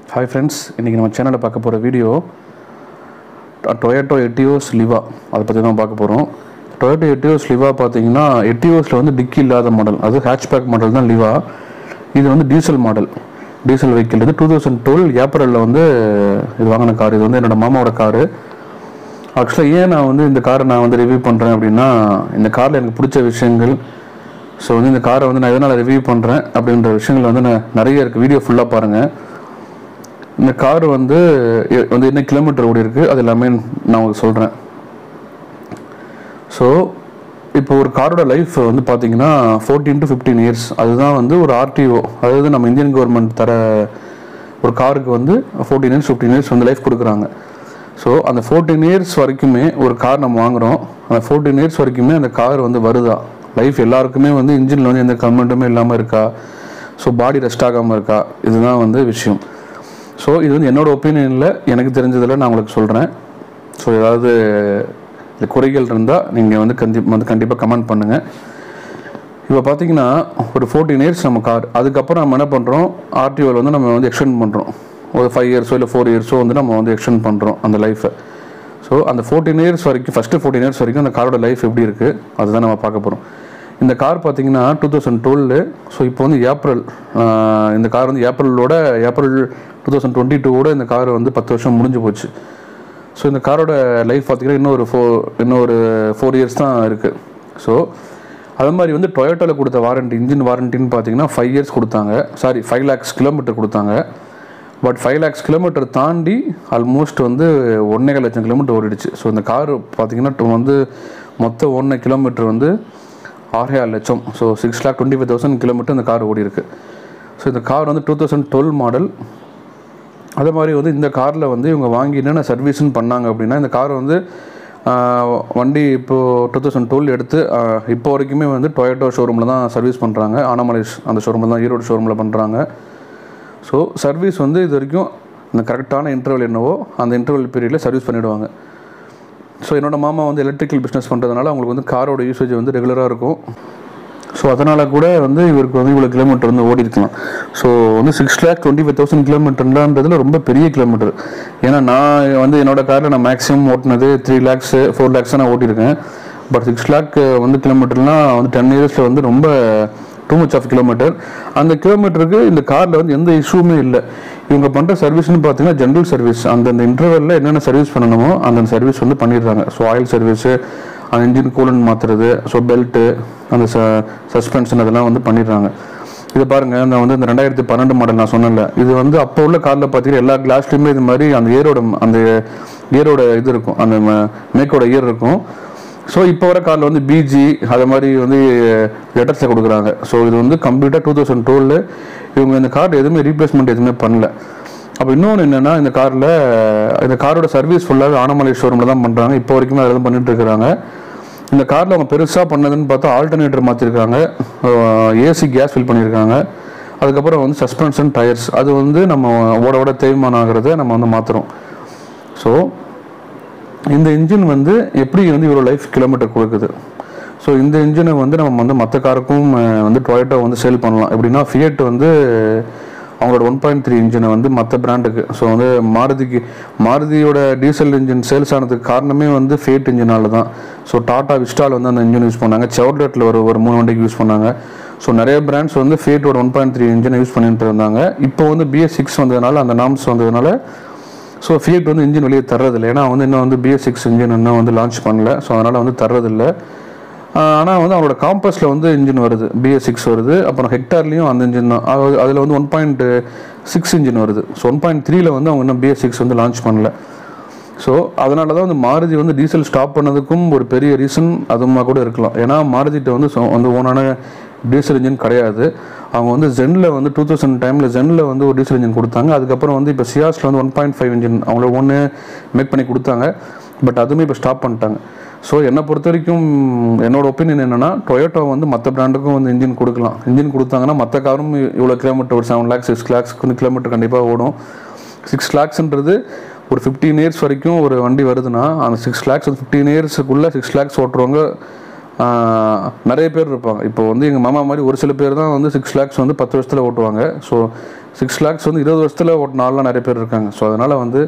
hi friends இன்றைக்கி நம்ம சேனலில் பார்க்க போகிற வீடியோ டொயேட்டோ எட்டியோஸ் லிவா அதை பற்றி தான் பார்க்க போகிறோம் டொயேட்டோ எட்டியோஸ் லிவா பார்த்தீங்கன்னா எட்டியோஸில் வந்து டிக்கி இல்லாத மாடல் அது ஹேட்ச்பேக் மாடல் தான் லிவா இது வந்து டீசல் மாடல் டீசல் வெஹிக்கிள் இது டூ தௌசண்ட் டுவெல் ஏப்ரலில் வந்து இது வாங்கின கார் இது வந்து என்னோட மாமாவோட காரு ஆக்சுவலாக ஏன் நான் வந்து இந்த காரை நான் வந்து ரிவ்யூ பண்ணுறேன் அப்படின்னா இந்த காரில் எனக்கு பிடிச்ச விஷயங்கள் ஸோ வந்து இந்த காரை வந்து நான் எதனால் ரிவ்யூ பண்ணுறேன் அப்படின்ற விஷயங்கள் வந்து நான் நிறைய இருக்குது வீடியோ ஃபுல்லாக பாருங்கள் இந்த கார் வந்து எ- வந்து என்ன கிலோமீட்டர் ஓடி இருக்குது அது எல்லாமே நான் உங்களுக்கு சொல்கிறேன் ஸோ இப்போ ஒரு காரோட லைஃப் வந்து பார்த்தீங்கன்னா ஃபோர்டீன் டு ஃபிஃப்டீன் இயர்ஸ் அதுதான் வந்து ஒரு ஆர்டிஓ அதாவது நம்ம இந்தியன் கவர்மெண்ட் தர ஒரு காருக்கு வந்து ஃபோர்டீன் இயர்ஸ் ஃபிஃப்டீன் இயர்ஸ் வந்து லைஃப் கொடுக்குறாங்க ஸோ அந்த ஃபோர்டீன் இயர்ஸ் வரைக்குமே ஒரு கார் நம்ம வாங்குறோம் அந்த ஃபோர்டீன் இயர்ஸ் வரைக்குமே அந்த கார் வந்து வருதா லைஃப் எல்லாருக்குமே வந்து இன்ஜினில் வந்து எந்த கமெண்ட்டுமே இல்லாமல் இருக்கா ஸோ பாடி ரெஸ்ட் ஆகாமல் இருக்கா இதுதான் வந்து விஷயம் ஸோ இது வந்து என்னோட ஒப்பீனியனில் எனக்கு தெரிஞ்சதில் நான் உங்களுக்கு சொல்கிறேன் ஸோ ஏதாவது இது குறைகள் இருந்தால் நீங்கள் வந்து கண்டி வந்து கண்டிப்பாக கமெண்ட் பண்ணுங்கள் இப்போ பார்த்தீங்கன்னா ஒரு ஃபோர்டீன் இயர்ஸ் நம்ம கார் அதுக்கப்புறம் நம்ம என்ன பண்ணுறோம் ஆர்டிஓவில் வந்து நம்ம வந்து எக்ஸ்டெண்ட் பண்ணுறோம் ஒரு ஃபைவ் இயர்ஸோ இல்லை ஃபோர் இயர்ஸோ வந்து நம்ம வந்து எக்ஸ்டெண்ட் பண்ணுறோம் அந்த லைஃப்பை ஸோ அந்த ஃபோர்டீன் இயர்ஸ் வரைக்கும் ஃபஸ்ட்டு ஃபோர்டீன் இயர்ஸ் வரைக்கும் அந்த காரோட லைஃப் எப்படி இருக்குது அதுதான் நம்ம பார்க்க போகிறோம் இந்த கார் பார்த்தீங்கன்னா டூ தௌசண்ட் டுவெல் ஸோ இப்போ வந்து ஏப்ரல் ஆஹ் இந்த கார் வந்து ஏப்ரலோட ஏப்ரல் டூ தௌசண்ட் டுவெண்ட்டி டூவோட இந்த கார் வந்து பத்து வருஷம் முடிஞ்சு போச்சு ஸோ இந்த காரோட லைஃப் பார்த்தீங்கன்னா இன்னும் ஒரு ஃபோர் இன்னும் ஒரு ஃபோர் இயர்ஸ் தான் இருக்குது ஸோ அது மாதிரி வந்து டொயோட்டோவில் கொடுத்த வாரண்டி இன்ஜின் வாரண்டின்னு பார்த்தீங்கன்னா ஃபைவ் இயர்ஸ் கொடுத்தாங்க சாரி ஃபைவ் லேக்ஸ் கிலோமீட்டர் கொடுத்தாங்க பட் ஃபைவ் லேக்ஸ் கிலோமீட்டர் தாண்டி ஆல்மோஸ்ட் வந்து ஒன்றே லட்சம் கிலோமீட்டர் ஓடிடுச்சு ஸோ இந்த கார் பார்த்தீங்கன்னா இப்போ வந்து மொத்த ஒன்றரை கிலோமீட்டர் வந்து ஆறே ஆறு லட்சம் so six lakh twenty five thousand kilometre இந்த கார் ஓடி இருக்கு ஸோ இந்த கார் வந்து டூ தௌசண்ட் டுவெல் மாடல் அதே மாதிரி வந்து இந்த காரில் வந்து இவங்க வாங்கி என்னென்ன சர்வீஸ்னு பண்ணாங்க அப்படின்னா இந்த கார் வந்து ஆஹ், வண்டி இப்போது டூ தௌசண்ட் டுவெல் எடுத்து ஆஹ், இப்போ வரைக்குமே வந்து டொயேட்டோ ஷோரூமில் தான் சர்வீஸ் பண்ணுறாங்க ஆனமலை அந்த ஷோரூமில் தான் ஈரோடு ஷோரூமில் பண்ணுறாங்க ஸோ சர்வீஸ் வந்து இது வரைக்கும் இந்த கரெக்டான இன்டர்வல் என்னவோ அந்த இன்டர்வல் பீரியடில் சர்வீஸ் பண்ணிவிடுவாங்க ஸோ என்னோட மாமா வந்து எலக்ட்ரிக்கல் பிஸ்னஸ் பண்ணுறதுனால அவங்களுக்கு வந்து காரோட யூசேஜ் வந்து ரெகுலராக இருக்கும் ஸோ அதனால் கூட வந்து இவருக்கு வந்து இவ்வளோ கிலோமீட்டர் வந்து ஓடி இருக்கலாம் ஸோ வந்து six lakh twenty five thousand கிலோமீட்டர்ன்றதுல ரொம்ப பெரிய கிலோமீட்டர் ஏன்னா நான் வந்து என்னோட காரில் நான் மேக்ஸிமம் ஓட்டினது த்ரீ லேக்ஸு ஃபோர் லேக்ஸ் நான் ஓட்டியிருக்கேன் பட் சிக்ஸ் லேக் வந்து கிலோமீட்டர்லாம் வந்து டென் இயர்ஸில் வந்து ரொம்ப டூ மச் ஆஃப் கிலோமீட்டர் அந்த கிலோமீட்டருக்கு இந்த காரில் வந்து எந்த இஷ்யூமே இல்லை இவங்க பண்ணுற சர்வீஸ்னு பார்த்தீங்கன்னா ஜென்ரல் சர்வீஸ் அந்தந்த இன்டர்வலில் என்னென்ன சர்வீஸ் பண்ணணுமோ அந்தந்த சர்வீஸ் வந்து பண்ணிடுறாங்க ஸோ ஆயில் சர்வீஸு அந்த இன்ஜின் கூலன் மாற்றுறது ஸோ பெல்ட்டு அந்த ச சஸ்பென்ஷன் அதெல்லாம் வந்து பண்ணிடுறாங்க இது பாருங்க நான் வந்து இந்த ரெண்டாயிரத்தி பன்னெண்டு மாடல் நான் சொன்னேன்ல இது வந்து அப்போ உள்ள காரில் பார்த்தீங்கன்னா எல்லா கிளாஸ்லையுமே இது மாதிரி அந்த ஏரோட அந்த ஏரோட இது இருக்கும் அந்த மேக்கோட இயர் இருக்கும் ஸோ இப்போ வர காரில் வந்து பிஜி அது மாதிரி வந்து லெட்டர்ஸில் கொடுக்குறாங்க ஸோ இது வந்து கம்ப்ளீட்டாக டூ தௌசண்ட் டுவெல் இவங்க இந்த கார் எதுவுமே ரீப்ளேஸ்மெண்ட் எதுவுமே பண்ணல அப்போ இன்னொன்று என்னென்னா இந்த காரில் இந்த காரோட சர்வீஸ் ஃபுல்லாகவே ஆனமலை ஷோரூமில் தான் பண்ணுறாங்க இப்போ வரைக்குமே அதில் தான் பண்ணிட்டு இருக்கிறாங்க இந்த காரில் அவங்க பெருசாக பண்ணதுன்னு பார்த்தா ஆல்டர்னேட்டர் மாற்றிருக்காங்க ஏசி கேஸ் ஃபில் பண்ணியிருக்காங்க அதுக்கப்புறம் வந்து சஸ்பென்ஷன் டயர்ஸ் அது வந்து நம்ம ஓட ஓட தேய்மானம் ஆகிறத நம்ம வந்து மாற்றுறோம் ஸோ இந்த இன்ஜின் வந்து எப்படி வந்து இவ்வளோ லைஃப் கிலோமீட்டர் கொடுக்குது ஸோ இந்த இன்ஜினை வந்து நம்ம வந்து மற்ற காருக்கும் அஹ், வந்து டொயேட்டோ வந்து சேல் பண்ணலாம் எப்படின்னா ஃபியட் வந்து அவங்களோட ஒன் பாயிண்ட் த்ரீ இன்ஜினை வந்து மற்ற பிராண்டுக்கு ஸோ வந்து மாருதிக்கு மாருதியோட டீசல் இன்ஜின் சேல்ஸ் ஆனதுக்கு காரணமே வந்து ஃபேட் இன்ஜினால தான் ஸோ டாடா விஸ்டால் வந்து அந்த இன்ஜின் யூஸ் பண்ணாங்க செவர்லெட்டில் ஒரு ஒரு மூணு வண்டிக்கு யூஸ் பண்ணாங்க ஸோ நிறைய பிராண்ட்ஸ் வந்து ஃபேட்டோட ஒன் பாயிண்ட் த்ரீ இன்ஜினை யூஸ் பண்ணிட்டு இருந்தாங்க இப்போ வந்து பிஎஸ் சிக்ஸ் வந்ததுனால அந்த நாம்ஸ் வந்ததுனால ஸோ ஃபியட் வந்து இன்ஜின் வெளியே தர்றதில்லை ஏன்னா வந்து இன்னும் வந்து பிஎஸ் சிக்ஸ் இன்ஜின் இன்னும் வந்து லான்ச் பண்ணல ஸோ அதனால் வந்து தர்றதில்லை ஆனால் வந்து அவங்களோட காம்பஸில் வந்து இன்ஜின் வருது பிஎஸ் சிக்ஸ் வருது அப்புறம் ஹெக்டார்லேயும் அந்த இன்ஜின் தான் அதில் வந்து ஒன் பாயிண்ட் சிக்ஸ் இன்ஜின் வருது ஸோ ஒன் பாயிண்ட் த்ரீல வந்து அவங்க இன்னும் பிஎஸ் சிக்ஸ் வந்து லான்ச் பண்ணல ஸோ அதனால தான் வந்து மாருதி வந்து டீசல் ஸ்டாப் பண்ணதுக்கும் ஒரு பெரிய ரீசன் அதுமா கூட இருக்கலாம் ஏன்னா மாருதிட்ட வந்து சொ- வந்து ஓனான டீசல் இன்ஜின் கிடையாது அவங்க வந்து ஜென்னில் வந்து டூ தௌசண்ட் டைமில் ஜென்னில் வந்து ஒரு டீசல் இன்ஜின் கொடுத்தாங்க அதுக்கப்புறம் வந்து இப்போ சியாஸில் வந்து ஒன் பாயிண்ட் ஃபைவ் இன்ஜின் அவங்கள ஒன்று மேக் பண்ணி கொடுத்தாங்க பட் அதுவுமே இப்போ ஸ்டாப் பண்ணிட்டாங்க ஸோ என்னை பொறுத்த வரைக்கும் என்னோட ஒப்பீனியன் என்னன்னா டொயோட்டோ வந்து மற்ற பிராண்டுக்கும் வந்து இன்ஜின் கொடுக்கலாம் இன்ஜின் கொடுத்தாங்கன்னா மற்ற காரும் இவ்வளோ கிலோமீட்டர் ஒரு seven lakhs six lakhs kilometre கண்டிப்பாக ஓடும் சிக்ஸ் லேக்ஸ்ன்றது ஒரு ஃபிஃப்டீன் இயர்ஸ் வரைக்கும் ஒரு வண்டி வருதுன்னா அந்த சிக்ஸ் லேக்ஸ் ஃபிஃப்டீன் இயர்ஸுக்குள்ளே சிக்ஸ் லேக்ஸ் ஓட்டுறவங்க ஆஹ், நிறைய பேர் இருப்பாங்க இப்போ வந்து எங்கள் மாமா மாதிரி ஒரு சில பேர் தான் வந்து சிக்ஸ் லேக்ஸ் வந்து பத்து வருஷத்தில் ஓட்டுவாங்க ஸோ சிக்ஸ் லேக்ஸ் வந்து இருபது வருஷத்தில் ஓட்டின ஆள்லாம் நிறைய பேர் இருக்காங்க ஸோ அதனால் வந்து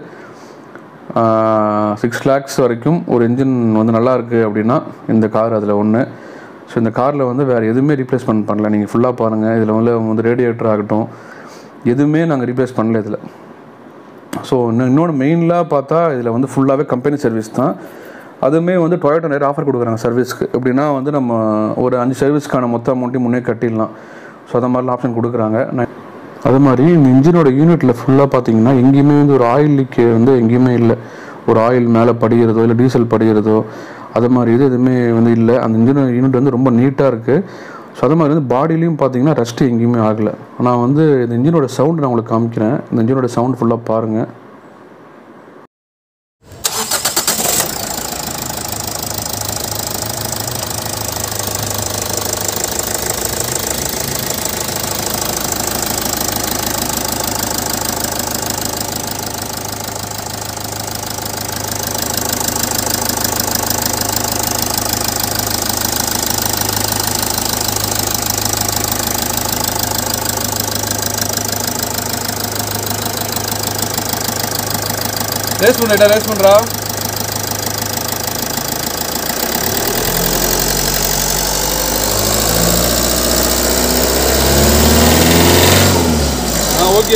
சிக்ஸ் லேக்ஸ் வரைக்கும் ஒரு இன்ஜின் வந்து நல்லா இருக்குது அப்படின்னா இந்த கார் அதில் ஒன்று ஸோ இந்த காரில் வந்து வேறு எதுவுமே ரீப்ளேஸ்மெண்ட் பண்ணல நீங்கள் ஃபுல்லாக பாருங்கள் இதில் வந்து வந்து ரேடியேட்டர் ஆகட்டும் எதுவுமே நாங்கள் ரீப்ளேஸ் பண்ணல இதில் ஸோ இன்னும் இன்னொன்று மெயின்லாக பார்த்தா இதில் வந்து ஃபுல்லாகவே கம்பெனி சர்வீஸ் தான் அதுவுமே வந்து டொயோட்டோ நிறைய ஆஃபர் கொடுக்குறாங்க சர்வீஸ்க்கு எப்படின்னா வந்து நம்ம ஒரு அஞ்சு சர்வீஸ்க்கான மொத்த அமௌண்ட்டையும் முன்னே கட்டிடலாம் ஸோ அந்த மாதிரிலாம் ஆப்ஷன் கொடுக்குறாங்க நான் அது மாதிரி இந்த இன்ஜினோட யூனிட்டில் ஃபுல்லாக பார்த்தீங்கன்னா எங்கேயுமே வந்து ஒரு ஆயில் லீக் வந்து எங்கேயுமே இல்லை ஒரு ஆயில் மேலே படிகிறதோ இல்லை டீசல் படிகிறதோ அது மாதிரி இது எதுவுமே வந்து இல்லை அந்த இன்ஜின் யூனிட் வந்து ரொம்ப நீட்டாக இருக்குது ஸோ அது மாதிரி வந்து பாடியிலையும் பார்த்தீங்கன்னா ரஸ்ட் எங்கேயுமே ஆகலை நான் வந்து இந்த இன்ஜினோட சவுண்ட் நான் உங்களுக்கு காமிக்கிறேன் இந்த இன்ஜினோட சவுண்ட் ஃபுல்லாக பாருங்கள் ரேஸ் பண்ணிட்டா ரேஸ் பண்ணுறா ஆ ஓகே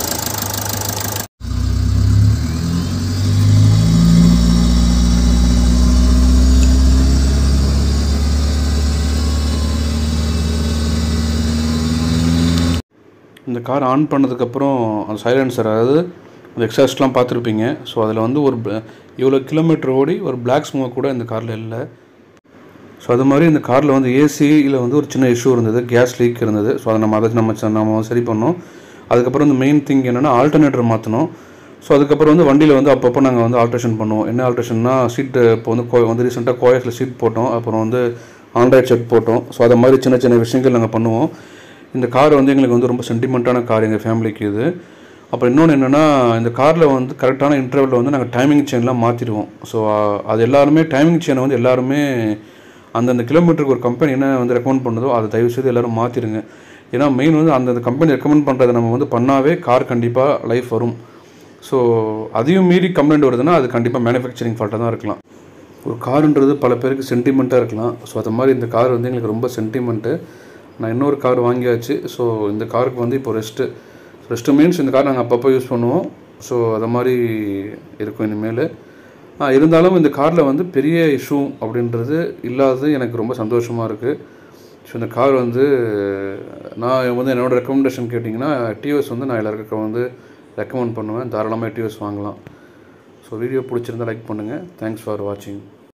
இந்த கார் ஆன் பண்ணதுக்கப்புறம் அந்த சைலன்சர் அதாவது அந்த எக்ஸாஸ்ட்லாம் பார்த்துருப்பீங்க ஸோ அதில் வந்து ஒரு bla- இவ்வளோ கிலோமீட்டர் ஓடி ஒரு பிளாக் ஸ்மோக் கூட இந்த காரில் இல்லை ஸோ அது மாதிரி இந்த காரில் வந்து ஏசியில் வந்து ஒரு சின்ன இஷ்யூ இருந்தது கேஸ் லீக் இருந்தது ஸோ அதை நம்ம அதை நம்ம ச- நம்ம சரி பண்ணோம் அதுக்கப்புறம் இந்த மெயின் திங் என்னென்னா ஆல்டர்னேட்டர் மாற்றணும் ஸோ அதுக்கப்புறம் வந்து வண்டியில் வந்து அப்பப்போ நாங்கள் வந்து ஆல்ட்ரேஷன் பண்ணுவோம் என்ன ஆல்ட்ரேஷன்னா சீட்டு இப்போ வந்து கோ வந்து ரீசெண்டாக கோயஸில் சீட் போட்டோம் அப்புறம் வந்து ஆண்ட்ராய்ட் செட் போட்டோம் ஸோ அதை மாதிரி சின்ன சின்ன விஷயங்கள் நாங்கள் பண்ணுவோம் இந்த கார் வந்து எங்களுக்கு வந்து ரொம்ப சென்டிமெண்ட்டான கார் எங்கள் ஃபேமிலிக்கு இது அப்புறம் இன்னொன்று என்னென்னா இந்த காரில் வந்து கரெக்டான இன்டர்வலில் வந்து நாங்கள் டைமிங் செயின்லாம் மாற்றிடுவோம் ஸோ அது எல்லாருமே டைமிங் செயினை வந்து எல்லாருமே அந்தந்த கிலோமீட்டருக்கு ஒரு கம்பெனி என்ன வந்து ரெக்கமெண்ட் பண்ணுதோ அதை தயவு செய்து எல்லாரும் மாற்றிடுங்க ஏன்னா மெயின் வந்து அந்தந்த கம்பெனி ரெக்கமெண்ட் பண்ணுறதை நம்ம வந்து பண்ணாவே கார் கண்டிப்பாக லைஃப் வரும் ஸோ அதையும் மீறி கம்ப்ளைண்ட் வருதுன்னா அது கண்டிப்பாக மேனுஃபேக்சரிங் ஃபால்ட்டாக தான் இருக்கலாம் ஒரு காருன்றது பல பேருக்கு சென்டிமெண்ட்டாக இருக்கலாம் ஸோ அது மாதிரி இந்த கார் வந்து எங்களுக்கு ரொம்ப சென்டிமெண்ட்டு நான் இன்னொரு கார் வாங்கியாச்சு ஸோ இந்த காருக்கு வந்து இப்போ ரெஸ்ட்டு ரெஸ்ட்டு மீன்ஸ் இந்த கார் நாங்கள் அப்பப்போ யூஸ் பண்ணுவோம் ஸோ அது மாதிரி இருக்கும் இனிமேல் ஆ, இருந்தாலும் இந்த காரில் வந்து பெரிய இஷ்யூ அப்படின்றது இல்லாதது எனக்கு ரொம்ப சந்தோஷமாக இருக்குது ஸோ இந்த கார் வந்து நான் வந்து என்னோட ரெக்கமெண்டேஷன் கேட்டிங்கன்னா டிவிஎஸ் வந்து நான் எல்லாருக்கும் வந்து ரெக்கமெண்ட் பண்ணுவேன் தாராளமாக டிவிஎஸ் வாங்கலாம் ஸோ வீடியோ பிடிச்சிருந்தா லைக் பண்ணுங்கள் தேங்க்ஸ் ஃபார் வாட்சிங்